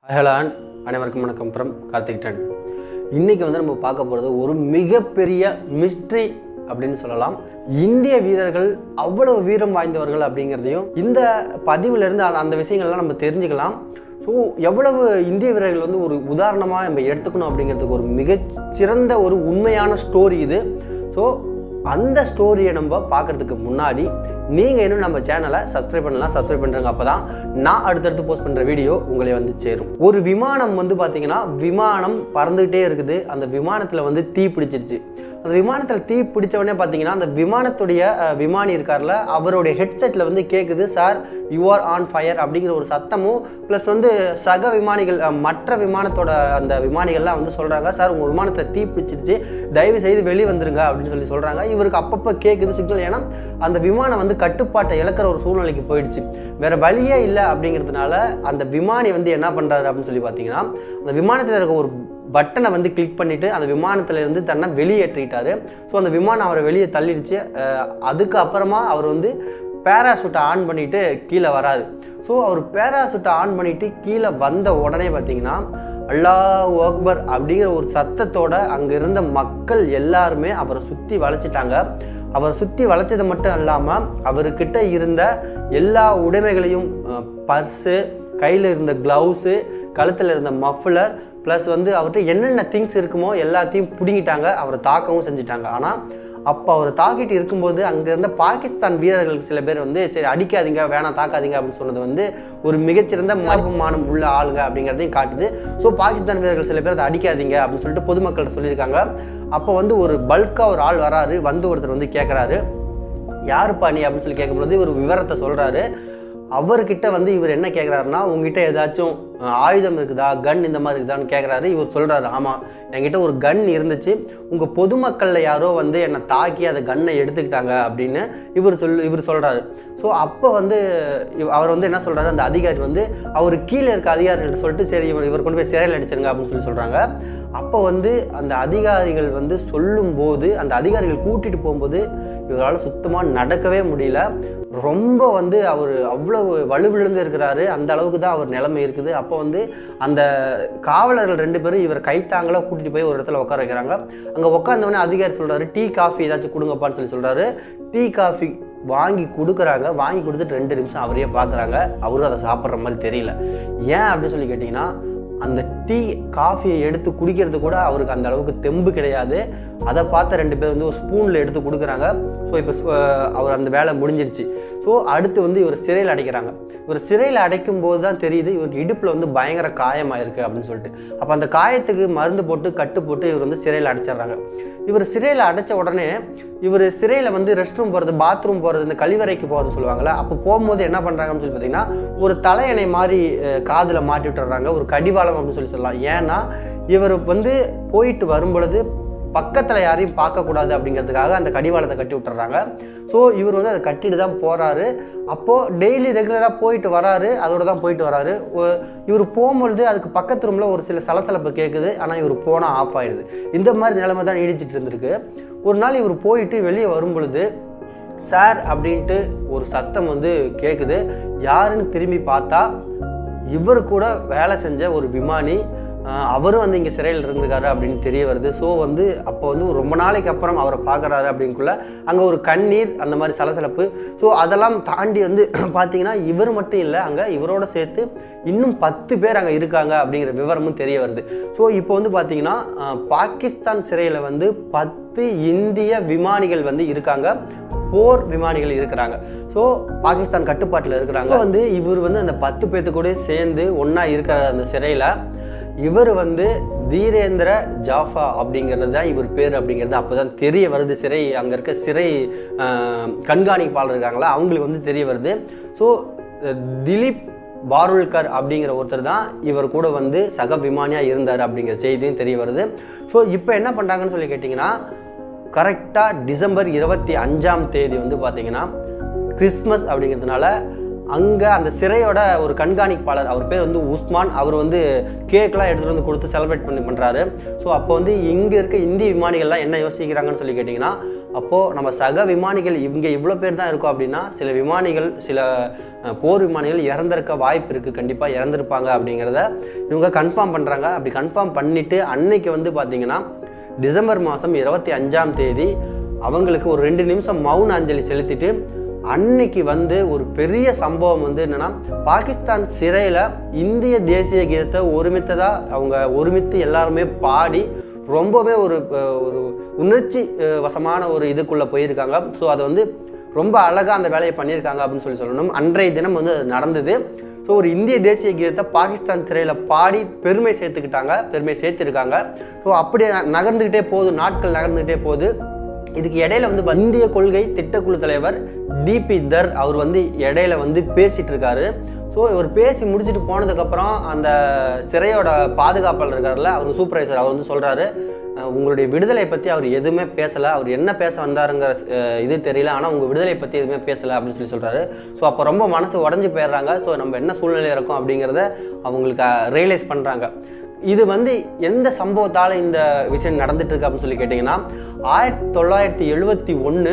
ஹலான் அனைவருக்கும் வணக்கம் from Karthik ton இன்றைக்கி வந்து நம்ம பார்க்க போகிறது ஒரு மிகப்பெரிய மிஸ்ட்ரி அப்படின்னு சொல்லலாம் இந்திய வீரர்கள் அவ்வளவு வீரம் வாய்ந்தவர்கள் அப்படிங்கிறதையும் இந்த பதிவிலிருந்து அந்த- அந்த விஷயங்கள்லாம் நம்ம தெரிஞ்சுக்கலாம் ஸோ எவ்வளவு இந்திய வீரர்கள் வந்து ஒரு உதாரணமாக நம்ம எடுத்துக்கணும் அப்படிங்கிறதுக்கு ஒரு மிகச் சிறந்த ஒரு உண்மையான ஸ்டோரி இது ஸோ அந்த ஸ்டோரியை நம்ம பார்க்கறதுக்கு முன்னாடி நீங்கள் இன்னும் நம்ம சேனலை சப்ஸ்கிரைப் பண்ணலாம் சப்ஸ்கிரைப் பண்ணுறங்க அப்போ தான் நான் அடுத்தடுத்து போஸ்ட் பண்ணுற வீடியோ உங்களை வந்து சேரும் ஒரு விமானம் வந்து பார்த்தீங்கன்னா விமானம் பறந்துக்கிட்டே இருக்குது அந்த விமானத்தில் வந்து தீ பிடிச்சிருச்சு அந்த விமானத்தில் தீ பிடிச்ச உடனே பார்த்தீங்கன்னா அந்த விமானத்துடைய அஹ், விமானி இருக்கார்ல அவருடைய ஹெட்செட்டில் வந்து கேட்குது sir you are on fire அப்படிங்கிற ஒரு சத்தமும் ப்ளஸ் வந்து சக விமானிகள் அஹ், மற்ற விமானத்தோட அந்த விமானிகள்லாம் வந்து சொல்கிறாங்க சார் உங்கள் விமானத்தை தீ பிடிச்சிருச்சு தயவு செய்து வெளியே வந்துருங்க அப்படின்னு சொல்லி சொல்கிறாங்க இவருக்கு அப்பப்போ கேட்குது சிக்னல் ஏன்னா அந்த விமானம் வந்து கட்டுப்பாட்டை இழக்கிற ஒரு சூழ்நிலைக்கு போயிடுச்சு வேற வழியே இல்லை அப்படிங்கிறதுனால அந்த விமானி வந்து என்ன பண்ணுறாரு அப்படின்னு சொல்லி பார்த்தீங்கன்னா அந்த விமானத்தில் இருக்க ஒரு பட்டனை வந்து கிளிக் பண்ணிவிட்டு அந்த விமானத்துல இருந்து தன்னை வெளியேற்றிட்டாரு ஸோ அந்த விமானம் அவரை வெளியே தள்ளிடுச்சு அஹ் அதுக்கு அப்புறமா அவர் வந்து பேராசூட்டை ஆன் பண்ணிட்டு கீழே வராரு ஸோ அவர் பேராசூட்டை ஆன் பண்ணிட்டு கீழே வந்த உடனே பார்த்தீங்கன்னா அல்லாஹ் அக்பர் அப்படிங்கிற ஒரு சத்தத்தோட அங்கே இருந்த மக்கள் எல்லாருமே அவரை சுற்றி வளைச்சிட்டாங்க அவரை சுற்றி வளைச்சது மட்டும் இல்லாமல் அவர்கிட்ட இருந்த எல்லா உடைமைகளையும் பர்ஸு கையில் இருந்த க்ளவுஸு கழுத்தில் இருந்த மஃப்ளர் ப்ளஸ் வந்து அவர்கிட்ட என்னென்ன திங்ஸ் இருக்குமோ எல்லாத்தையும் பிடுங்கிட்டாங்க அவரை தாக்கவும் செஞ்சுட்டாங்க ஆனால் அப்போ அவர் தாக்கிட்டு இருக்கும்போது அங்கே இருந்த பாகிஸ்தான் வீரர்கள் சில பேர் வந்து சரி அடிக்காதீங்க வேணாம் தாக்காதீங்க அப்படின்னு சொன்னது வந்து ஒரு மிகச்சிறந்த மரபுமானம் உள்ள ஆளுங்க அப்படிங்கிறதையும் காட்டுது ஸோ பாகிஸ்தான் வீரர்கள் சில பேர் அதை அடிக்காதீங்க அப்படின்னு சொல்லிட்டு பொதுமக்கள்கிட்ட சொல்லியிருக்காங்க அப்போ வந்து ஒரு பல்காக ஒரு ஆள் வராரு வந்து ஒருத்தர் வந்து கேட்குறாரு யாருப்பா நீ அப்படின்னு சொல்லி கேட்கும்போது இவர் விவரத்தை சொல்கிறாரு அவர்கிட்ட வந்து இவர் என்ன கேட்குறாருன்னா உங்ககிட்ட ஏதாச்சும் அஹ், ஆயுதம் இருக்குதா கன் இந்த மாதிரி இருக்குதான்னு கேட்குறாரு இவர் சொல்கிறாரு ஆமாம் என்கிட்ட ஒரு கன் இருந்துச்சு உங்கள் பொதுமக்களில் யாரோ வந்து என்னை தாக்கி அதை கன்னை எடுத்துக்கிட்டாங்க அப்படின்னு இவர் சொல் இவர் சொல்கிறாரு ஸோ அப்போ வந்து இவ- அவர் வந்து என்ன சொல்கிறாரு அந்த அதிகாரி வந்து அவர் கீழே இருக்க அதிகாரிகள்ட்ட சொல்லிட்டு சரி இவர் இவர் கொண்டு போய் சிறையில் அடிச்சிருங்க அப்படின்னு சொல்லி சொல்கிறாங்க அப்போ வந்து அந்த அதிகாரிகள் வந்து சொல்லும்போது அந்த அதிகாரிகள் கூட்டிகிட்டு போகும்போது இவரால் சுத்தமாக நடக்கவே முடியல ரொம்ப வந்து அவர் அவ்வளவு வலுவிழுந்து இருக்கிறாரு அந்த அளவுக்கு தான் அவர் நிலைமை இருக்குது அப்போ வந்து அந்த காவலர்கள் ரெண்டு பேரும் இவர் கைத்தாங்களா கூட்டிகிட்டு போய் ஒரு இடத்துல உட்கார வைக்கிறாங்க அங்கே உட்காந்தவொடனே அதிகாரி சொல்கிறாரு டீ காஃபி ஏதாச்சும் கொடுங்கப்பான்னு சொல்லி சொல்கிறாரு டீ காஃபி வாங்கி கொடுக்குறாங்க வாங்கி கொடுத்துட்டு ரெண்டு நிமிஷம் அவரையே பார்க்குறாங்க அவரும் அதை சாப்பிட்ற மாதிரி தெரியல ஏன் அப்படின்னு சொல்லி கேட்டிங்கன்னா அந்த டீ காஃபியை எடுத்து குடிக்கிறது கூட அவருக்கு அந்த அளவுக்கு தெம்பு கிடையாது அதை பார்த்த ரெண்டு பேர் வந்து ஒரு ஸ்பூனில் எடுத்து கொடுக்குறாங்க ஸோ இப்போ அவர் அந்த வேலை முடிஞ்சிருச்சு ஸோ அடுத்து வந்து இவர் சிறையில் அடைக்கிறாங்க இவர் சிறையில் அடைக்கும் போது தான் தெரியுது இவருக்கு இடுப்பில் வந்து பயங்கர காயமாயிருக்கு அப்படின்னு சொல்லிட்டு அப்போ அந்த காயத்துக்கு மருந்து போட்டு கட்டு போட்டு இவர் வந்து சிறையில் அடைச்சிடுறாங்க இவர் சிறையில் அடைச்ச உடனே இவர் சிறையில் வந்து ரெஸ்ட் ரூம் போகிறது பாத்ரூம் போகிறது இந்த கழிவறைக்கு போகிறது சொல்லுவாங்கள்ல அப்போ போகும்போது என்ன பண்ணுறாங்கன்னு சொல்லி பார்த்தீங்கன்னா ஒரு தலையணை மாதிரி காதில் மாட்டி விட்டுறாங்க ஒரு கடிவாளம் அப்படின்னு சொல்லி சொல்லலாம் ஏன்னா இவர் வந்து போயிட்டு வரும் பொழுது பக்கத்தில் யாரையும் பார்க்கக்கூடாது அப்படிங்கிறதுக்காக அந்த கடிவாளத்தை கட்டி விட்டுறாங்க ஸோ இவர் வந்து அதை கட்டிட்டு தான் போகிறாரு அப்போது டெய்லி ரெகுலராக போயிட்டு வராரு அதோட தான் போயிட்டு வராரு ஒ- இவர் போகும்பொழுது அதுக்கு பக்கத்து ரூமில் ஒரு சில சலசலப்பு கேட்குது ஆனால் இவர் போனால் ஆஃப் ஆயிடுது இந்த மாதிரி நிலைமை தான் நீடிச்சிட்டு இருந்திருக்கு ஒரு நாள் இவர் போயிட்டு வெளியே வரும் பொழுது சார் அப்படின்ட்டு ஒரு சத்தம் வந்து கேட்குது யாருன்னு திரும்பி பார்த்தா இவர் கூட வேலை செஞ்ச ஒரு விமானி ஆஹ் அவரும் வந்து இங்கே சிறையில் இருந்துக்காரு அப்படின்னு தெரிய வருது ஸோ வந்து அப்போ வந்து ரொம்ப நாளைக்கு அப்புறம் அவரை பார்க்குறாரு அப்படிங்குள்ள அங்கே ஒரு கண்ணீர் அந்த மாதிரி சலசலப்பு ஸோ அதெல்லாம் தாண்டி வந்து பார்த்தீங்கன்னா இவர் மட்டும் இல்லை அங்கே இவரோட சேர்த்து இன்னும் பத்து பேர் அங்கே இருக்காங்க அப்படிங்கிற விவரமும் தெரிய வருது ஸோ இப்போ வந்து பார்த்தீங்கன்னா ஆஹ் பாகிஸ்தான் சிறையில் வந்து பத்து இந்திய விமானிகள் வந்து இருக்காங்க போர் விமானிகள் இருக்கிறாங்க ஸோ பாகிஸ்தான் கட்டுப்பாட்டில் இருக்கிறாங்க வந்து இவர் வந்து அந்த பத்து பேர்த்து கூட சேர்ந்து ஒன்றா இருக்கிற அந்த சிறையில் இவர் வந்து தீரேந்திர ஜாஃபா அப்படிங்கிறது தான் இவர் பேர் அப்படிங்கிறது அப்போ தான் தெரிய வருது சிறை அங்கே இருக்க சிறை ஆஹ், கண்காணிப்பாளர் இருக்காங்களா அவங்களுக்கு வந்து தெரிய வருது ஸோ திலீப் பாருல்கர் அப்படிங்கிற ஒருத்தர் தான் இவர் கூட வந்து சக விமானியாக இருந்தார் அப்படிங்கிற செய்தியும் தெரிய வருது ஸோ இப்போ என்ன பண்ணுறாங்கன்னு சொல்லி கேட்டிங்கன்னா கரெக்டாக டிசம்பர் இருபத்தி அஞ்சாம் தேதி வந்து பார்த்தீங்கன்னா கிறிஸ்மஸ் அப்படிங்கிறதுனால அங்கே அந்த சிறையோட ஒரு கண்காணிப்பாளர் அவர் பேர் வந்து உஸ்மான் அவர் வந்து கேக்லாம் எடுத்துகிட்டு வந்து கொடுத்து செலிப்ரேட் பண்ணி பண்ணுறாரு ஸோ அப்போ வந்து இங்கே இருக்க இந்திய விமானிகள்லாம் என்ன யோசிக்கிறாங்கன்னு சொல்லி கேட்டிங்கன்னா அப்போது நம்ம சக விமானிகள் இங்கே இவ்வளோ பேர் தான் இருக்கோம் அப்படின்னா சில விமானிகள் சில அஹ், போர் விமானிகள் இறந்திருக்க வாய்ப்பு இருக்குது கண்டிப்பாக இறந்துருப்பாங்க அப்படிங்கிறத இவங்க கன்ஃபார்ம் பண்ணுறாங்க அப்படி கன்ஃபார்ம் பண்ணிவிட்டு அன்னைக்கு வந்து பார்த்திங்கன்னா டிசம்பர் மாதம் இருபத்தி அஞ்சாம் தேதி அவங்களுக்கு ஒரு ரெண்டு நிமிஷம் மௌன அஞ்சலி செலுத்திட்டு அன்னைக்கு வந்து ஒரு பெரிய சம்பவம் வந்து என்னன்னா பாகிஸ்தான் சிறையில் இந்திய தேசிய கீதத்தை ஒருமித்ததாக அவங்க ஒருமித்து எல்லாருமே பாடி ரொம்பவே ஒரு அஹ், ஒரு உணர்ச்சி அஹ், வசமான ஒரு இதுக்குள்ளே போயிருக்காங்க ஸோ அதை வந்து ரொம்ப அழகாக அந்த வேலையை பண்ணியிருக்காங்க அப்படின்னு சொல்லி சொல்லணும் அன்றைய தினம் வந்து அது நடந்தது ஸோ ஒரு இந்திய தேசிய கீதத்தை பாகிஸ்தான் திரையில் பாடி பெருமை சேர்த்துக்கிட்டாங்க பெருமை சேர்த்துருக்காங்க ஸோ அப்படி நகர்ந்துக்கிட்டே போகுது நாட்கள் நகர்ந்துக்கிட்டே போகுது இதுக்கு இடையில வந்து பா- இந்திய கொள்கை திட்டக்குழு தலைவர் டிபி தர் அவர் வந்து இடையில வந்து பேசிட்டு இருக்காரு ஸோ இவர் பேசி முடிச்சுட்டு போனதுக்கப்புறம் அந்த சிறையோட பாதுகாப்பாளர் இருக்கார்ல அவர் சூப்பர்வைசர் அவர் வந்து சொல்கிறாரு உங்களுடைய விடுதலை பற்றி அவர் எதுவுமே பேசலை அவர் என்ன பேச வந்தாருங்கிற அஹ், இது தெரியல ஆனால் உங்கள் விடுதலை பற்றி எதுவுமே பேசலை அப்படின்னு சொல்லி சொல்கிறாரு ஸோ அப்போ ரொம்ப மனசு உடஞ்சி போயிடுறாங்க ஸோ நம்ம என்ன சூழ்நிலை இருக்கோம் அப்படிங்கிறத அவங்களுக்கு ரியலைஸ் பண்ணுறாங்க இது வந்து எந்த சம்பவத்தால் இந்த விஷயம் நடந்துட்டு இருக்கு அப்படின்னு சொல்லி கேட்டிங்கன்னா ஆயிரத்தி தொள்ளாயிரத்தி எழுபத்தி ஒன்று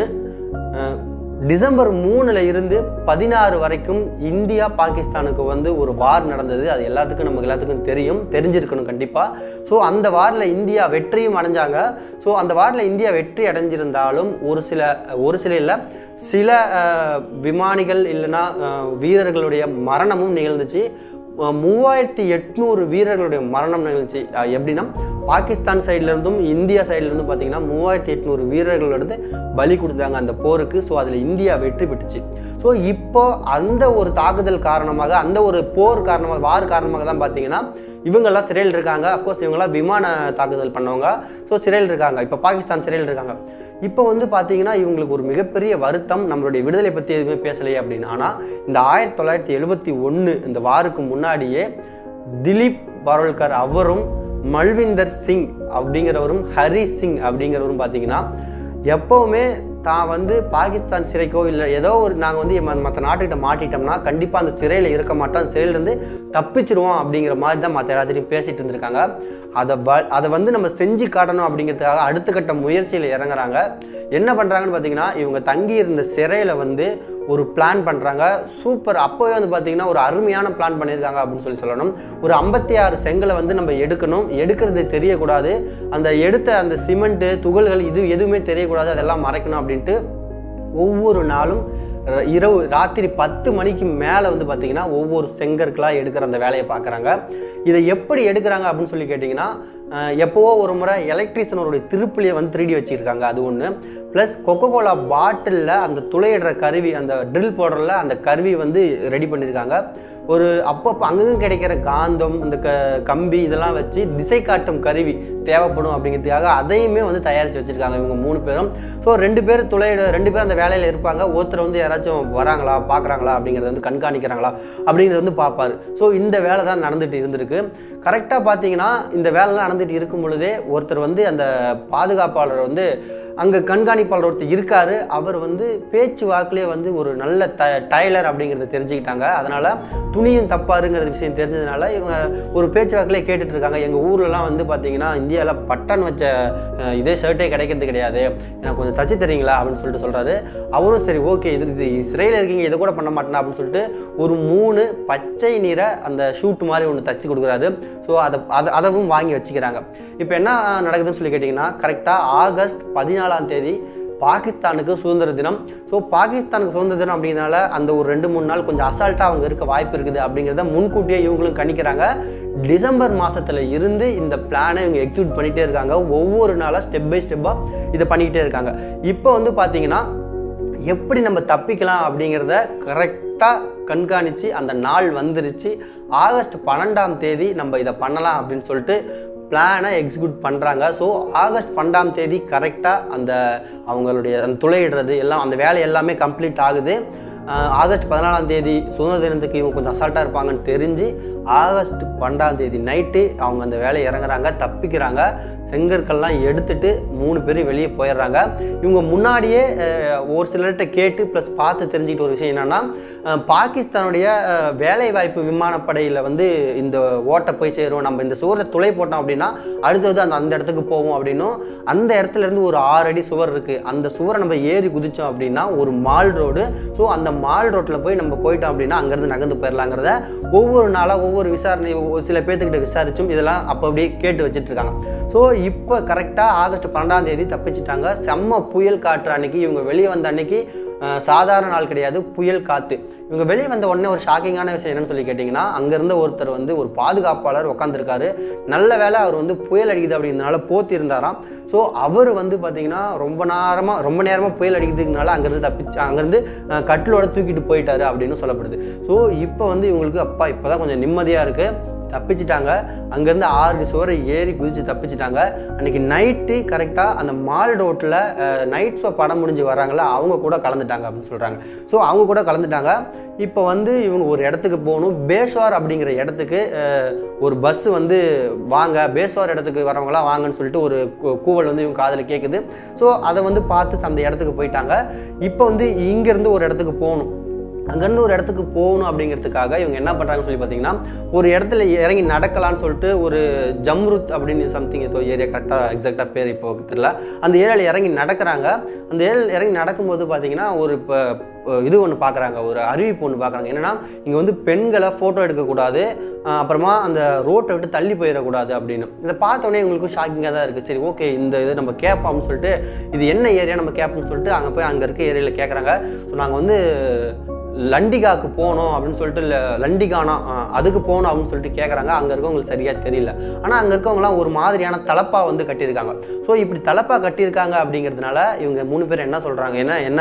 டிசம்பர் மூணுல இருந்து பதினாறு வரைக்கும் இந்தியா பாகிஸ்தானுக்கு வந்து ஒரு வார் நடந்தது அது எல்லாத்துக்கும் நமக்கு எல்லாத்துக்கும் தெரியும் தெரிஞ்சிருக்கணும் கண்டிப்பாக ஸோ அந்த வாரில் இந்தியா வெற்றியும் அடைஞ்சாங்க ஸோ அந்த வாரில் இந்தியா வெற்றி அடைஞ்சிருந்தாலும் ஒரு சில ஒரு சில இல்லை சில அஹ், விமானிகள் இல்லைன்னா அஹ், வீரர்களுடைய மரணமும் நிகழ்ந்துச்சு அஹ் மூவாயிரத்தி எட்நூறு வீரர்களுடைய மரணம் நிகழ்ச்சி அஹ் எப்படின்னா பாகிஸ்தான் சைடுல இருந்தும் இந்தியா சைடுல இருந்தும் பார்த்தீங்கன்னா மூவாயிரத்தி எட்நூறு வீரர்கள் எடுத்து பலி கொடுத்தாங்க அந்த போருக்கு ஸோ அதில் இந்தியா வெற்றி பெற்றுச்சு ஸோ இப்போ அந்த ஒரு தாக்குதல் காரணமாக அந்த ஒரு போர் காரணமாக வார் காரணமாக தான் பார்த்தீங்கன்னா இவங்கெல்லாம் சிறையில் இருக்காங்க அஃப்கோர்ஸ் இவங்கெல்லாம் விமான தாக்குதல் பண்ணவங்க ஸோ சிறையில் இருக்காங்க இப்போ பாகிஸ்தான் சிறையில் இருக்காங்க இப்போ வந்து பார்த்தீங்கன்னா இவங்களுக்கு ஒரு மிகப்பெரிய வருத்தம் நம்மளுடைய விடுதலை பற்றி எதுவுமே பேசலையே அப்படின்னு ஆனால் இந்த ஆயிரத்தி தொள்ளாயிரத்தி எழுபத்தி ஒன்று இந்த வாருக்கு முன்னாடியே திலீப் பரோல்கர் அவரும் மல்விந்தர் சிங் அப்படிங்கிறவரும் ஹரி சிங் அப்படிங்கிறவரும் பார்த்தீங்கன்னா எப்போவுமே தான் வந்து பாகிஸ்தான் சிறைக்கோ இல்லை ஏதோ ஒரு நாங்கள் வந்து மற்ற நாட்டுக்கிட்ட மாட்டிட்டோம்னா கண்டிப்பாக அந்த சிறையில் இருக்க மாட்டோம் அந்த சிறையிலேருந்து தப்பிச்சிருவோம் அப்படிங்கிற மாதிரி தான் மற்ற எல்லாத்தையும் பேசிட்டு இருந்திருக்காங்க அதை வ அதை வந்து நம்ம செஞ்சு காட்டணும் அப்படிங்கிறதுக்காக அடுத்த கட்ட முயற்சியில் இறங்குறாங்க என்ன பண்ணுறாங்கன்னு பார்த்தீங்கன்னா இவங்க தங்கி இருந்த சிறையில் வந்து ஒரு பிளான் பண்ணுறாங்க சூப்பர் அப்போவே வந்து பார்த்தீங்கன்னா ஒரு அருமையான பிளான் பண்ணியிருக்காங்க அப்படின்னு சொல்லி சொல்லணும் ஒரு ஐம்பத்தி ஆறு செங்கலை வந்து நம்ம எடுக்கணும் எடுக்கிறது தெரியக்கூடாது அந்த எடுத்த அந்த சிமெண்ட்டு துகள்கள் இது எதுவுமே தெரியக்கூடாது அதெல்லாம் மறைக்கணும் அப்படின்ட்டு ஒவ்வொரு நாளும் ர- இரவு ராத்திரி பத்து மணிக்கு மேலே வந்து பார்த்தீங்கன்னா ஒவ்வொரு செங்கற்களாக எடுக்கிற அந்த வேலையை பார்க்குறாங்க இதை எப்படி எடுக்கிறாங்க அப்படின்னு சொல்லி கேட்டிங்கன்னா அஹ், எப்போவோ ஒரு முறை எலக்ட்ரிஷியனோடைய திருப்புலியை வந்து திருடி வச்சுருக்காங்க அது ஒன்று ப்ளஸ் கொக்கோ கோலா பாட்டிலில் அந்த துளையிடுற கருவி அந்த ட்ரில் போடுறல அந்த கருவி வந்து ரெடி பண்ணியிருக்காங்க ஒரு அப்பப்போ அங்கங்கே கிடைக்கிற காந்தம் இந்த க கம்பி இதெல்லாம் வச்சு திசை காட்டும் கருவி தேவைப்படும் அப்படிங்கிறதுக்காக அதையுமே வந்து தயாரித்து வச்சுருக்காங்க இவங்க மூணு பேரும் ஸோ ரெண்டு பேர் துளையிட ரெண்டு பேர் அந்த வேலையில் இருப்பாங்க ஒருத்தர் வந்து யாராச்சும் வராங்களா பார்க்குறாங்களா அப்படிங்கிறத வந்து கண்காணிக்கிறாங்களா அப்படிங்கிறத வந்து பார்ப்பாரு ஸோ இந்த வேலை தான் நடந்துட்டு இருந்திருக்கு கரெக்டாக பார்த்தீங்கன்னா இந்த வேலைலாம் நடந்துட்டு இருக்கும் பொழுதே ஒருத்தர் வந்து அந்த பாதுகாப்பாளர் வந்து அங்கே கண்காணிப்பாளர் ஒருத்தர் இருக்காரு அவர் வந்து பேச்சு வாக்குலேயே வந்து ஒரு நல்ல ட டைலர் அப்படிங்கிறத தெரிஞ்சுக்கிட்டாங்க அதனால் துணியும் தப்பாருங்கிற விஷயம் தெரிஞ்சதுனால இவங்க ஒரு பேச்சு வாக்குலேயே கேட்டுட்டு இருக்காங்க எங்கள் ஊர்லலாம் வந்து பார்த்தீங்கன்னா இந்தியாவில் பட்டன் வச்ச அஹ், இதே ஷர்ட்டே கிடைக்கிறது கிடையாது எனக்கு கொஞ்சம் தச்சு தரீங்களா அப்படின்னு சொல்லிட்டு சொல்கிறாரு அவரும் சரி ஓகே இது இது சிறையில் இருக்கீங்க இதை கூட பண்ண மாட்டேனா அப்படின்னு சொல்லிட்டு ஒரு மூணு பச்சை நிற அந்த ஷூட் மாதிரி ஒன்று தச்சு கொடுக்குறாரு ஸோ அதை அதை அதவும் வாங்கி வச்சுக்கிறாங்க இப்போ என்ன நடக்குதுன்னு சொல்லி கேட்டிங்கன்னா கரெக்டாக ஆகஸ்ட் பதினாலாம் தேதி பாகிஸ்தானுக்கு சுதந்திர தினம் ஸோ பாகிஸ்தானுக்கு சுதந்திர தினம் அப்படிங்கிறனால அந்த ஒரு ரெண்டு மூணு நாள் கொஞ்சம் அசால்ட்டாக அவங்க இருக்க வாய்ப்பு இருக்குது அப்படிங்கிறத முன்கூட்டியே இவங்களும் கணிக்கிறாங்க டிசம்பர் மாதத்தில் இருந்து இந்த பிளானை இவங்க எக்ஸிக்யூட் பண்ணிகிட்டே இருக்காங்க ஒவ்வொரு நாளாக ஸ்டெப் பை ஸ்டெப்பாக இதை பண்ணிக்கிட்டே இருக்காங்க இப்போ வந்து பார்த்தீங்கன்னா எப்படி நம்ம தப்பிக்கலாம் அப்படிங்கிறத கரெக்டாக கண்காணித்து அந்த நாள் வந்துருச்சு ஆகஸ்ட் பன்னெண்டாம் தேதி நம்ம இதை பண்ணலாம் அப்படின்னு சொல்லிட்டு பிளானை எக்ஸிக்யூட் பண்ணுறாங்க ஸோ ஆகஸ்ட் பன்னெண்டாம் தேதி கரெக்டாக அந்த அவங்களுடைய அந்த துளையிடுறது எல்லாம் அந்த வேலை எல்லாமே கம்ப்ளீட் ஆகுது ஆஹ் ஆகஸ்ட் பதினாலாம் தேதி சுதந்திர தினத்துக்கு இவங்க கொஞ்சம் அசால்ட்டாக இருப்பாங்கன்னு தெரிஞ்சு ஆகஸ்ட் பன்னெண்டாம் தேதி நைட்டு அவங்க அந்த வேலையை இறங்குறாங்க தப்பிக்கிறாங்க செங்கற்கள்லாம் எடுத்துட்டு மூணு பேரும் வெளியே போயிடுறாங்க இவங்க முன்னாடியே அஹ், ஒரு சிலர்கிட்ட கேட்டு ப்ளஸ் பார்த்து தெரிஞ்சுக்கிட்ட ஒரு விஷயம் என்னென்னா பாகிஸ்தானுடைய அஹ், வேலைவாய்ப்பு விமானப்படையில் வந்து இந்த ஓட்டை போய் சேரும் நம்ம இந்த சுவரை துளை போட்டோம் அப்படின்னா அடுத்தது அந்த அந்த இடத்துக்கு போவோம் அப்படின்னும் அந்த இடத்துல இருந்து ஒரு ஆறு அடி சுவர் இருக்குது அந்த சுவரை நம்ம ஏறி குதிச்சோம் அப்படின்னா ஒரு மால் ரோடு ஸோ அந்த மால் ரோட்டில் போய் நம்ம போயிட்டோம் அப்படின்னா அங்கேருந்து நகர்ந்து போயிடலாங்கிறத ஒவ்வொரு நாளாக ஒவ்வொரு விசாரணை ஒவ்வொரு சில பேர்த்துக்கிட்ட விசாரிச்சும் இதெல்லாம் அப்போ அப்படியே கேட்டு வச்சுட்டு இருக்காங்க ஸோ இப்போ கரெக்டாக ஆகஸ்ட் பன்னெண்டாம் தேதி தப்பிச்சிட்டாங்க செம்ம புயல் காற்று அன்னைக்கு இவங்க வெளியே வந்த அன்னைக்கு அஹ், சாதாரண நாள் கிடையாது புயல் காற்று இவங்க வெளியே வந்த உடனே ஒரு ஷாக்கிங்கான விஷயம் என்னன்னு சொல்லி கேட்டிங்கன்னா அங்கேருந்த ஒருத்தர் வந்து ஒரு பாதுகாப்பாளர் உட்காந்துருக்காரு நல்ல வேளை அவர் வந்து புயல் அடிக்குது அப்படின்றனால போத்தி இருந்தாராம் ஸோ அவர் வந்து பார்த்தீங்கன்னா ரொம்ப நேரமாக ரொம்ப நேரமாக புயல் அடிக்கிறதுக்குனால அங்கேருந்து தப்பிச்சு அங்கேருந்து அஹ், கட்டிலோட தூக்கிட்டு போயிட்டாரு அப்படின்னு சொல்லப்படுது ஸோ இப்போ வந்து இவங்களுக்கு அப்பா இப்போ தான் கொஞ்சம் நிம்மதியாக இருக்குது தப்பிச்சிட்டாங்க அங்கேருந்து ஆறு சுவரை ஏறி குதிச்சு தப்பிச்சிட்டாங்க அன்றைக்கி நைட்டு கரெக்டாக அந்த மால் ரோட்டில் நைட் ஷோ படம் முடிஞ்சு வராங்களா அவங்க கூட கலந்துட்டாங்க அப்படின்னு சொல்கிறாங்க ஸோ அவங்க கூட கலந்துட்டாங்க இப்போ வந்து இவங்க ஒரு இடத்துக்கு போகணும் பேஸ்வார் அப்படிங்கிற இடத்துக்கு அஹ், ஒரு பஸ் வந்து வாங்க பேஸ்வார் இடத்துக்கு வரவங்களாம் வாங்கன்னு சொல்லிட்டு ஒரு கூ- கூவல் வந்து இவங்க காதில் கேட்குது ஸோ அதை வந்து பார்த்து அந்த இடத்துக்கு போயிட்டாங்க இப்போ வந்து இங்கேருந்து ஒரு இடத்துக்கு போகணும் அங்கேருந்து ஒரு இடத்துக்கு போகணும் அப்படிங்கிறதுக்காக இவங்க என்ன பண்ணுறாங்கன்னு சொல்லி பார்த்தீங்கன்னா ஒரு இடத்துல இறங்கி நடக்கலாம்னு சொல்லிட்டு ஒரு ஜம்ருத் அப்படின்னு சம்திங் ஏதோ ஏரியா கரெக்டாக எக்ஸாக்டாக பேர் இப்போ தெரியல அந்த ஏரியாவில் இறங்கி நடக்கிறாங்க அந்த ஏரியாவில் இறங்கி நடக்கும்போது பார்த்தீங்கன்னா ஒரு இப்போ இது ஒன்று பார்க்குறாங்க ஒரு அறிவிப்பு ஒன்று பார்க்குறாங்க என்னென்னா இங்கே வந்து பெண்களை ஃபோட்டோ எடுக்கக்கூடாது ஆஹ் அப்புறமா அந்த ரோட்டை விட்டு தள்ளி போயிடக்கூடாது அப்படின்னு இதை பார்த்தோன்னே இவங்களுக்கும் ஷாக்கிங்காக தான் இருக்குது சரி ஓகே இந்த இது நம்ம கேட்போம்னு சொல்லிட்டு இது என்ன ஏரியா நம்ம கேட்போம்னு சொல்லிட்டு அங்கே போய் அங்கே இருக்க ஏரியாவில் கேட்குறாங்க ஸோ நாங்கள் வந்து லண்டிகாக்கு போகணும் அப்படின்னு சொல்லிட்டு இல்லை லண்டிகானா ஆஹ் அதுக்கு போகணும் அப்படின்னு சொல்லிட்டு கேட்குறாங்க அங்கே இருக்கவங்களுக்கு சரியாக தெரியல ஆனால் அங்கே இருக்கவங்களாம் ஒரு மாதிரியான தலப்பா வந்து கட்டியிருக்காங்க ஸோ இப்படி தலப்பா கட்டியிருக்காங்க அப்படிங்கிறதுனால இவங்க மூணு பேர் என்ன சொல்கிறாங்க என்ன என்ன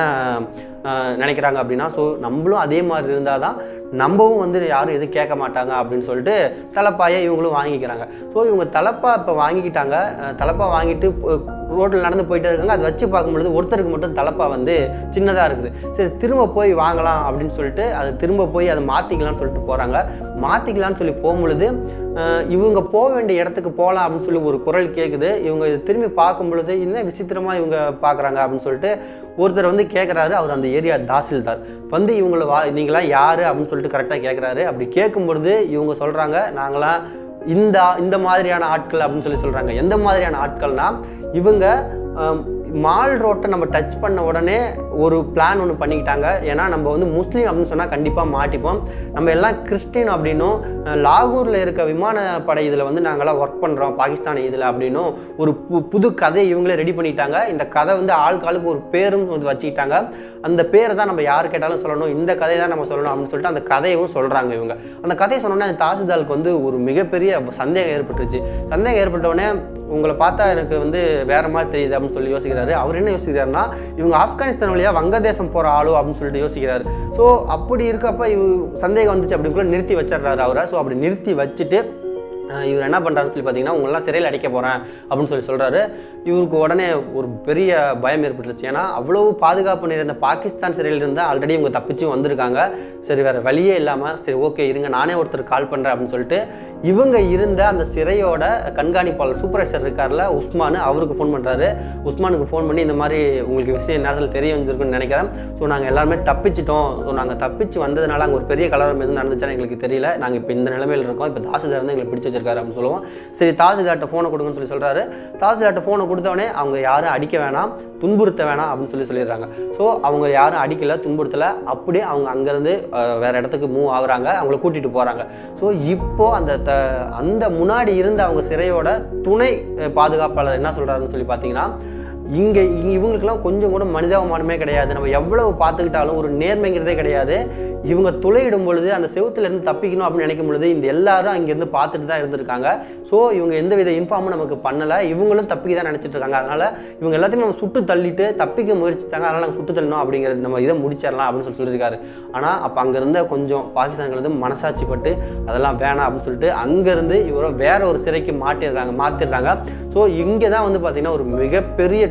ஆஹ் நினைக்கிறாங்க அப்படின்னா ஸோ நம்மளும் அதே மாதிரி இருந்தால் தான் நம்மவும் வந்து யாரும் எதுவும் கேட்க மாட்டாங்க அப்படின்னு சொல்லிட்டு தலப்பாயை இவங்களும் வாங்கிக்கிறாங்க ஸோ இவங்க தலப்பா இப்போ வாங்கிக்கிட்டாங்க அஹ் தலப்பா வாங்கிட்டு ரோட்டில் நடந்து போயிட்டே இருக்காங்க அதை வச்சு பார்க்கும்பொழுது ஒருத்தருக்கு மட்டும் தலப்பா வந்து சின்னதாக இருக்குது சரி திரும்ப போய் வாங்கலாம் அப்படின்னு சொல்லிட்டு அதை திரும்ப போய் அதை மாற்றிக்கலாம்னு சொல்லிட்டு போகிறாங்க மாற்றிக்கலாம்னு சொல்லி போகும்பொழுது அஹ் இவங்க போக வேண்டிய இடத்துக்கு போகலாம் அப்படின்னு சொல்லி ஒரு குரல் கேட்குது இவங்க இதை திரும்பி பார்க்கும் பொழுது என்ன விசித்திரமாக இவங்க பார்க்குறாங்க அப்படின்னு சொல்லிட்டு ஒருத்தர் வந்து கேட்குறாரு அவர் அந்த ஏரியா தாசில்தார் வந்து இவங்களை வா நீங்களாம் யார் அப்படின்னு சொல்லிட்டு கரெக்டாக கேட்குறாரு அப்படி கேட்கும் பொழுது இவங்க சொல்கிறாங்க நாங்களாம் இந்த இந்த மாதிரியான ஆட்கள் அப்படின்னு சொல்லி சொல்கிறாங்க எந்த மாதிரியான ஆட்கள்னா இவங்க ஆம், மால் ரோட்டை நம்ம டச் பண்ண உடனே ஒரு பிளான் ஒன்று பண்ணிக்கிட்டாங்க ஏன்னா நம்ம வந்து முஸ்லீம் அப்படின்னு சொன்னால் கண்டிப்பாக மாட்டிப்போம் நம்ம எல்லாம் கிறிஸ்டின் அப்படின்னும் அஹ், லாகூரில் இருக்க விமானப்படை இதில் வந்து நாங்களாம் ஒர்க் பண்ணுறோம் பாகிஸ்தானி இதில் அப்படின்னும் ஒரு பு புது கதை இவங்களே ரெடி பண்ணிட்டாங்க இந்த கதை வந்து ஆளுக்காளுக்கு ஒரு பேரும் வந்து வச்சுக்கிட்டாங்க அந்த பேரை தான் நம்ம யார் கேட்டாலும் சொல்லணும் இந்த கதையை தான் நம்ம சொல்லணும் அப்படின்னு சொல்லிட்டு அந்த கதையவும் சொல்கிறாங்க இவங்க அந்த கதையை சொன்னோன்னே அந்த தாசில்தாருக்கு வந்து ஒரு மிகப்பெரிய சந்தேகம் ஏற்பட்டுருச்சு சந்தேகம் ஏற்பட்ட உடனே உங்களை பார்த்தா எனக்கு வந்து வேற மாதிரி தெரியுது அப்படின்னு சொல்லி யோசிக்கிறாரு அவர் என்ன யோசிக்கிறாருன்னா இவங்க ஆப்கானிஸ்தான் வழியாக வங்கதேசம் போகிற ஆளோ அப்படின்னு சொல்லிட்டு யோசிக்கிறாரு ஸோ அப்படி இருக்கப்ப இவர் சந்தேகம் வந்துச்சு அப்படிங்குள்ள நிறுத்தி வச்சிடுறாரு அவரை ஸோ அப்படி நிறுத்தி வச்சுட்டு அஹ் இவர் என்ன பண்ணுறாருன்னு சொல்லி பார்த்தீங்கன்னா உங்களெல்லாம் சிறையில் அடைக்க போகிறேன் அப்படின்னு சொல்லி சொல்கிறாரு இவருக்கு உடனே ஒரு பெரிய பயம் ஏற்பட்டுருச்சு ஏன்னா அவ்வளோ பாதுகாப்பு நிறைந்த பாகிஸ்தான் சிறையில் இருந்தால் ஆல்ரெடி இவங்க தப்பிச்சும் வந்திருக்காங்க சரி வேறு வழியே இல்லாமல் சரி ஓகே இருங்க நானே ஒருத்தர் கால் பண்ணுறேன் அப்படின்னு சொல்லிட்டு இவங்க இருந்த அந்த சிறையோட கண்காணிப்பாளர் சூப்பர்வைசர் இருக்கார்ல உஸ்மான் அவருக்கு ஃபோன் பண்ணுறாரு உஸ்மானுக்கு ஃபோன் பண்ணி இந்த மாதிரி உங்களுக்கு விஷயம் நேரத்தில் தெரிய வந்திருக்குன்னு நினைக்கிறேன் ஸோ நாங்கள் எல்லாருமே தப்பிச்சிட்டோம் ஸோ நாங்கள் தப்பிச்சு வந்ததுனால அங்கே ஒரு பெரிய கலவரம் எதுவும் நடந்துச்சான்னு எங்களுக்கு தெரியல நாங்கள் இப்போ இந்த நிலைமையில் இருக்கோம் இப்போ தாசில்தார் வந்து எங்களுக்கு பிடிச்சி வச்சிருக்காரு அப்படின்னு சொல்லுவோம் சரி தாசில்தார்ட்ட ஃபோனை கொடுங்கன்னு சொல்லி சொல்கிறாரு தாசில்தார்ட்ட ஃபோனை கொடுத்தவொடனே அவங்க யாரும் அடிக்க வேணாம் துன்புறுத்த வேணாம் அப்படின்னு சொல்லி சொல்லிடுறாங்க ஸோ அவங்க யாரும் அடிக்கல துன்புறுத்தலை அப்படியே அவங்க அங்கேருந்து வேறு இடத்துக்கு மூவ் ஆகுறாங்க அவங்கள கூட்டிகிட்டு போகிறாங்க ஸோ இப்போ அந்த த அந்த முன்னாடி இருந்த அவங்க சிறையோட துணை அஹ், பாதுகாப்பாளர் என்ன சொல்கிறாருன்னு சொல்லி பார்த்தீங்கன்னா இங்கே இவங்களுக்கெல்லாம் கொஞ்சம் கூட மனிதாபிமானமே கிடையாது நம்ம எவ்வளவு பார்த்துக்கிட்டாலும் ஒரு நேர்மைங்கிறதே கிடையாது இவங்க துளையிடும் பொழுது அந்த செவுத்துல இருந்து தப்பிக்கணும் அப்படின்னு நினைக்கும் பொழுது இந்த எல்லாரும் அங்கேருந்து பார்த்துட்டு தான் இருந்திருக்காங்க ஸோ இவங்க எந்த வித இன்ஃபார்மும் நமக்கு பண்ணலை இவங்களும் தப்பிக்க தான் நினச்சிட்டு இருக்காங்க அதனால் இவங்க எல்லாத்தையும் நம்ம சுட்டு தள்ளிட்டு தப்பிக்க முயற்சித்தாங்க அதனால் நாங்கள் சுட்டு தள்ளணும் அப்படிங்கிறது நம்ம இதை முடிச்சிடலாம் அப்படின்னு சொல்லி சொல்லியிருக்காரு ஆனால் அப்போ அங்கே இருந்த கொஞ்சம் பாகிஸ்தான்கள் வந்து மனசாட்சி பட்டு அதெல்லாம் வேணாம் அப்படின்னு சொல்லிட்டு அங்கேருந்து இவரை வேற ஒரு சிறைக்கு மாட்டிடுறாங்க மாற்றிடுறாங்க ஸோ இங்கே தான் வந்து பார்த்திங்கன்னா ஒரு மிகப்பெரிய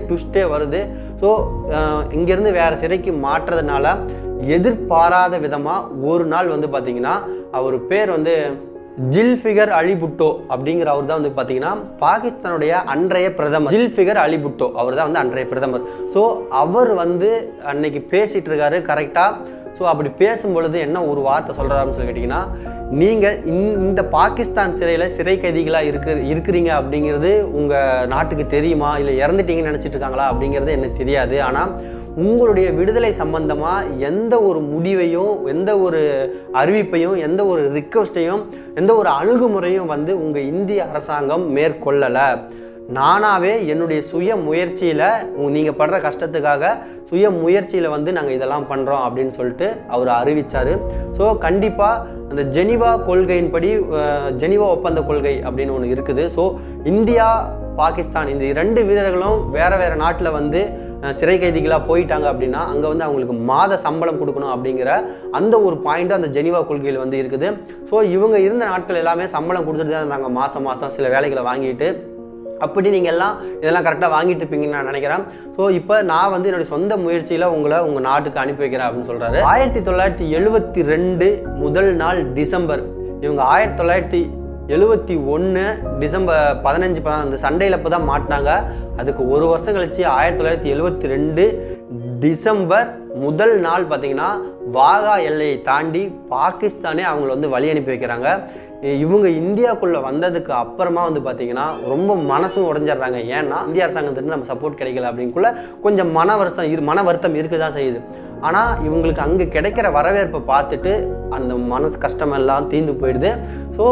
ட்விஸ்டே வருது ஸோ இங்கேருந்து வேறு சிறைக்கு மாற்றுறதுனால எதிர்பாராத விதமாக ஒரு நாள் வந்து பார்த்தீங்கன்னா அவர் பேர் வந்து ஜில்ஃபிகர் அலி புட்டோ அப்படிங்கிற அவர் தான் வந்து பார்த்தீங்கன்னா பாகிஸ்தானுடைய அன்றைய பிரதமர் ஜில்ஃபிகர் அலி புட்டோ அவர் தான் வந்து அன்றைய பிரதமர் ஸோ அவர் வந்து அன்னைக்கு பேசிட்டு இருக்காரு கரெக்டாக ஸோ அப்படி பேசும் பொழுது என்ன ஒரு வார்த்தை சொல்கிறாருன்னு சொல்லி கேட்டிங்கன்னா நீங்கள் இந்த பாகிஸ்தான் சிறையில் சிறை கைதிகளாக இருக்கு இருக்கிறீங்க அப்படிங்கிறது உங்கள் நாட்டுக்கு தெரியுமா இல்லை இறந்துட்டீங்கன்னு நினச்சிட்டு இருக்காங்களா அப்படிங்கிறது எனக்கு தெரியாது ஆனால் உங்களுடைய விடுதலை சம்பந்தமாக எந்த ஒரு முடிவையும் எந்த ஒரு அறிவிப்பையும் எந்த ஒரு ரிக்வஸ்ட்டையும் எந்த ஒரு அணுகுமுறையும் வந்து உங்கள் இந்திய அரசாங்கம் மேற்கொள்ளலை நானாகவே என்னுடைய சுய முயற்சியில் நீங்கள் படுற கஷ்டத்துக்காக சுய முயற்சியில் வந்து நாங்கள் இதெல்லாம் பண்ணுறோம் அப்படின்னு சொல்லிட்டு அவர் அறிவித்தார் ஸோ கண்டிப்பாக அந்த ஜெனிவா கொள்கையின்படி அஹ், ஜெனிவா ஒப்பந்த கொள்கை அப்படின்னு ஒன்று இருக்குது ஸோ இந்தியா பாகிஸ்தான் இந்த இரண்டு வீரர்களும் வேற வேற நாட்டில் வந்து அஹ், சிறை கைதிகளாக போயிட்டாங்க அப்படின்னா அங்கே வந்து அவங்களுக்கு மாத சம்பளம் கொடுக்கணும் அப்படிங்கிற அந்த ஒரு பாயிண்ட் அந்த ஜெனிவா கொள்கையில் வந்து இருக்குது ஸோ இவங்க இருந்த நாட்கள் எல்லாமே சம்பளம் கொடுத்துட்டு தான் இருந்தாங்க மாதம் மாதம் சில வேலைகளை வாங்கிட்டு அப்படி நீங்கள் எல்லாம் இதெல்லாம் கரெக்டாக வாங்கிட்டு இருப்பீங்கன்னு நான் நினைக்கிறேன் ஸோ இப்போ நான் வந்து என்னுடைய சொந்த முயற்சியில் உங்களை உங்கள் நாட்டுக்கு அனுப்பி வைக்கிறேன் அப்படின்னு சொல்கிறாரு ஆயிரத்தி தொள்ளாயிரத்தி எழுபத்தி ரெண்டு முதல் நாள் டிசம்பர் இவங்க ஆயிரத்தி தொள்ளாயிரத்தி எழுபத்தி ஒன்று டிசம்பர் பதினஞ்சு பதினாறு அந்த சண்டையில் இப்போ தான் மாட்டினாங்க அதுக்கு ஒரு வருஷம் கழிச்சு ஆயிரத்தி தொள்ளாயிரத்தி எழுபத்தி ரெண்டு டிசம்பர் முதல் நாள் பார்த்தீங்கன்னா வாகா எல்லையை தாண்டி பாகிஸ்தானே அவங்கள வந்து வழி அனுப்பி வைக்கிறாங்க இவங்க இந்தியாவுக்குள்ளே வந்ததுக்கு அப்புறமா வந்து பார்த்தீங்கன்னா ரொம்ப மனசும் உடஞ்சிடுறாங்க ஏன்னா இந்திய அரசாங்கத்திலிருந்து நம்ம சப்போர்ட் கிடைக்கல அப்படிங்குள்ள கொஞ்சம் மன வருத்தம் இரு மன வருத்தம் இருக்க தான் செய்யுது ஆனால் இவங்களுக்கு அங்கே கிடைக்கிற வரவேற்பை பார்த்துட்டு அந்த மனசு கஷ்டமெல்லாம் தீர்ந்து போயிடுது ஸோ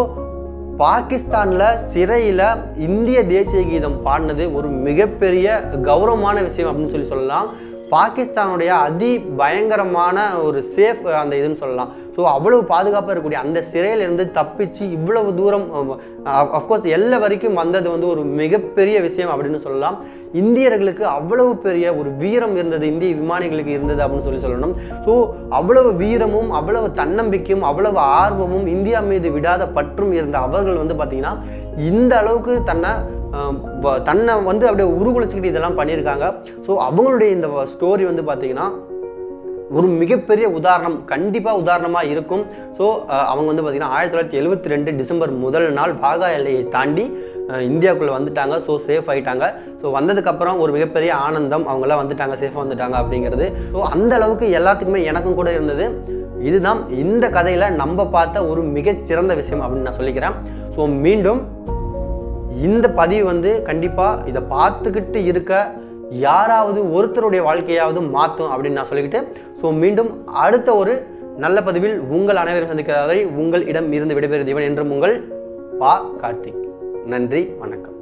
பாகிஸ்தானில் சிறையில் இந்திய தேசிய கீதம் பாடினது ஒரு மிகப்பெரிய கௌரவமான விஷயம் அப்படின்னு சொல்லி சொல்லலாம் பாகிஸ்தானுடைய அதி பயங்கரமான ஒரு சேஃப் அந்த இதுன்னு சொல்லலாம் ஸோ அவ்வளவு பாதுகாப்பாக இருக்கக்கூடிய அந்த சிறையிலிருந்து தப்பிச்சு இவ்வளவு தூரம் அஃப்கோர்ஸ் எல்லை வரைக்கும் வந்தது வந்து ஒரு மிகப்பெரிய விஷயம் அப்படின்னு சொல்லலாம் இந்தியர்களுக்கு அவ்வளவு பெரிய ஒரு வீரம் இருந்தது இந்திய விமானிகளுக்கு இருந்தது அப்படின்னு சொல்லி சொல்லணும் ஸோ அவ்வளவு வீரமும் அவ்வளவு தன்னம்பிக்கையும் அவ்வளவு ஆர்வமும் இந்தியா மீது விடாத பற்றும் இருந்த அவர்கள் வந்து பார்த்தீங்கன்னா இந்த அளவுக்கு தன்னை அஹ், வ- தன்னை வந்து அப்படியே உருகுலைச்சிக்கிட்டு இதெல்லாம் பண்ணியிருக்காங்க ஸோ அவங்களுடைய இந்த ஸ்டோரி வந்து பார்த்தீங்கன்னா ஒரு மிகப்பெரிய உதாரணம் கண்டிப்பாக உதாரணமாக இருக்கும் ஸோ அவங்க வந்து பார்த்திங்கன்னா ஆயிரத்தி தொள்ளாயிரத்தி எழுபத்தி ரெண்டு டிசம்பர் முதல் நாள் பாகா எல்லையை தாண்டி அஹ், இந்தியாவுக்குள்ளே வந்துட்டாங்க ஸோ சேஃப் ஆயிட்டாங்க ஸோ வந்ததுக்கப்புறம் ஒரு மிகப்பெரிய ஆனந்தம் அவங்களாம் வந்துட்டாங்க சேஃபாக வந்துட்டாங்க அப்படிங்கிறது ஸோ அந்த அளவுக்கு எல்லாத்துக்குமே எனக்கும் கூட இருந்தது இதுதான் இந்த கதையில் நம்ம பார்த்த ஒரு மிகச்சிறந்த விஷயம் அப்படின்னு நான் சொல்லிக்கிறேன் ஸோ மீண்டும் இந்த பதிவு வந்து கண்டிப்பாக இதை பார்த்துக்கிட்டு இருக்க யாராவது ஒருத்தருடைய வாழ்க்கையாவது மாற்றும் அப்படின்னு நான் சொல்லிக்கிட்டு ஸோ மீண்டும் அடுத்த ஒரு நல்ல பதிவில் உங்கள் அனைவரும் சந்திக்கிற வரை உங்கள் இடம் இருந்து விடைபெறுவது இவன் என்றும் உங்கள் பா கார்த்திக் நன்றி வணக்கம்